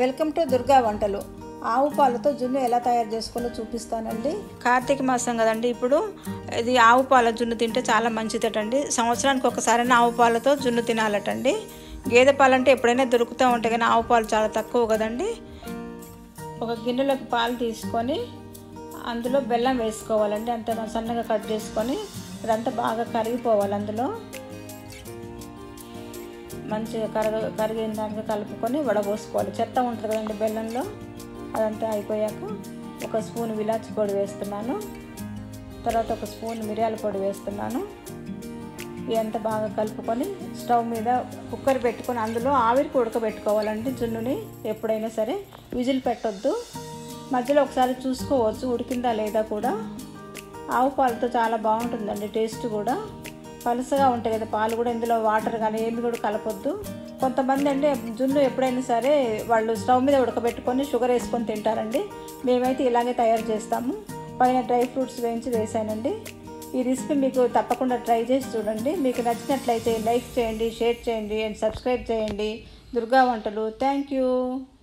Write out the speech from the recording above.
welcome to Durga వంటలు ఆవు పాలతో జున్ను ఎలా తయారు చేసుకోవాలో చూపిస్తానండి కార్తీక మాసం కదండి ఇప్పుడు ఇది ఆవు పాల జున్ను తింటే చాలా మంచిదటండి సంవత్సరానికి ఒకసారైనా ఆవు పాలతో జున్ను తినాలటండి గేదె పాలు అంటే ఎప్పుడైనా దొరుకుతూ ఉంటాయి కానీ ఆవు పాలు చాలా తక్కువ కదండి ఒక గిన్నెలోకి పాలు తీసుకొని అందులో బెల్లం వేసుకోవాలండి అంత సన్నగా కట్ చేసుకొని అదంతా బాగా కరిగిపోవాలి అందులో మంచిగా కరగ కరిగిన దానికి కలుపుకొని వడబోసుకోవాలి చెత్త ఉంటుంది కదండి బెల్లంలో అదంతా అయిపోయాక ఒక స్పూన్ విలాచి పొడి వేస్తున్నాను తర్వాత ఒక స్పూన్ మిరియాల పొడి వేస్తున్నాను ఇదంతా బాగా కలుపుకొని స్టవ్ మీద కుక్కర్ పెట్టుకొని అందులో ఆవిరికి ఉడకబెట్టుకోవాలండి జున్నుని ఎప్పుడైనా సరే విజిల్ పెట్టొద్దు మధ్యలో ఒకసారి చూసుకోవచ్చు ఉడికిందా లేదా కూడా ఆవు పాలతో చాలా బాగుంటుందండి టేస్ట్ కూడా పలుసగా ఉంటాయి కదా పాలు కూడా ఇందులో వాటర్ కానీ ఏమి కూడా కలపొద్దు కొంతమంది అంటే జున్ను ఎప్పుడైనా సరే వాళ్ళు స్టవ్ మీద ఉడకబెట్టుకొని షుగర్ వేసుకొని తింటారండి మేమైతే ఇలాగే తయారు చేస్తాము పైన డ్రై ఫ్రూట్స్ వేయించి వేసానండి ఈ రెసిపీ మీకు తప్పకుండా ట్రై చేసి చూడండి మీకు నచ్చినట్లయితే లైక్ చేయండి షేర్ చేయండి అండ్ సబ్స్క్రైబ్ చేయండి దుర్గా వంటలు థ్యాంక్ యూ